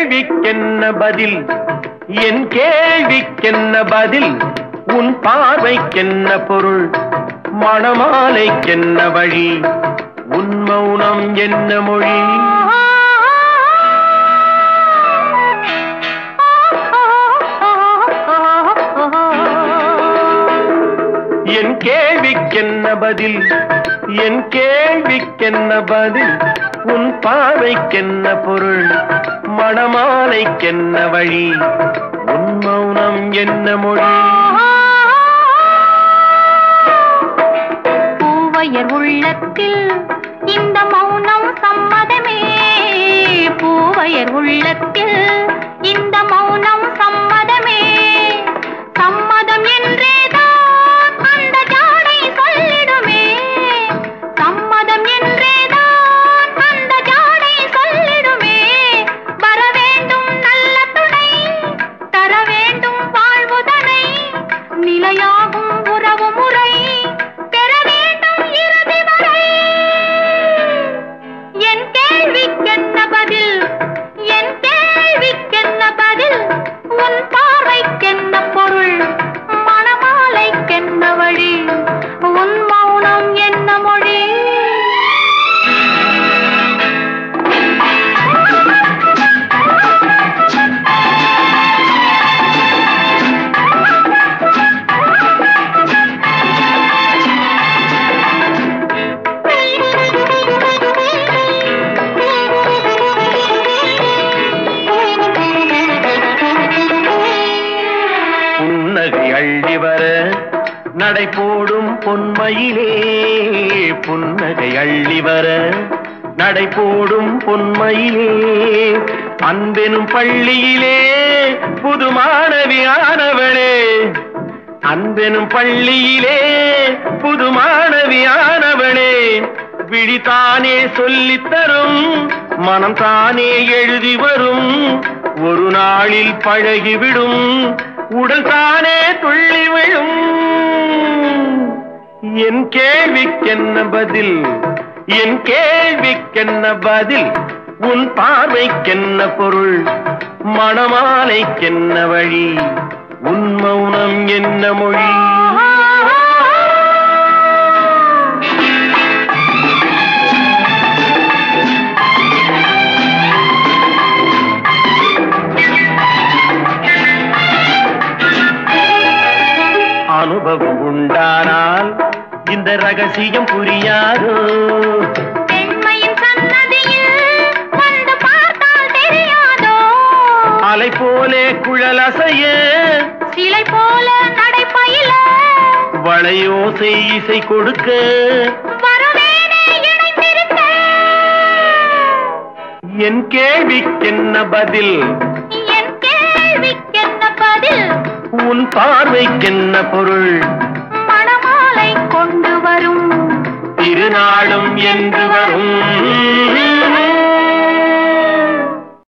கேள்விக்கென்ன பதில் என் கேள்விக்கென்ன பதில் உன் பார்வைக்கென்ன பொருள் மணமாலைக்கென்ன வழி உன் மௌனம் என்ன மொழி என் கேள்விக்கென்ன பதில் என் கேள்விக்கென்ன பதில் உன் பார்வைக்கென்ன பொருள் மணமாலைக்கென்ன வழி உன் மௌனம் என்ன மொழி பூவையர் உள்ளத்தில் இந்த மௌனம் சம்மதமே பூவையர் உள்ளத்தில் இந்த மௌனம் சம்மதமே சம்மதம் என்றேதான் அந்த ஜாடை சொல்லிடுமே சம்மதம் என்றேதான் அந்த ஜாடை சொல்லிடுமே வர வேண்டும் நல்ல துணை தர வேண்டும் வாழ்வுதனை நிலையாகும் உறவு முறை பெற வேண்டும் இறுதி வரை என் கேள்விக்கென்ன பதில் என் கேள்விக்கென்ன பதில் உன் பார்வைக்கென்ன பொருள் மணமாலைக்கென்ன வழி உன் மௌனம் என்ன மொழி புன்னகை அள்ளி வர நடை போடும் பொன்மையிலே புன்னகை அள்ளி வர நடை போடும் பொன்மையிலே அன்பெனும் பள்ளியிலே புது மாணவியானவளே அன்பெனும் பள்ளியிலே புது மாணவியானவளே விழிதானே சொல்லித் தரும் மனம் தானே எழுதி வரும் ஒரு நாளில் பழகிவிடும் உடல் தானே துள்ளி விழும் என் கேள்விக்கென்ன பதில் என் கேள்விக்கென்ன பதில் உன் பார்வைக்கென்ன பொருள் மணமாலைக்கென்ன வழி உன் மௌனம் என்ன மொழி அனுபவம் உண்டானால் இந்த ரகசியம் புரியாதோ பெண்மையின் சன்னதியில் வந்து பார்த்தால் தெரியாதோ அலை போலே குழல் அசைய சிலை போல நடைப்பயில வளையோசை இசை கொடுக்க வருவேனே இணைந்திருக்க என் கேள்விக்கென்ன பதில் என் கேள்விக்கென்ன பதில் உன் பார்வைக்கென்ன பொருள் மணமாலை கொண்டு வரும் திருநாளும் என்று வரும்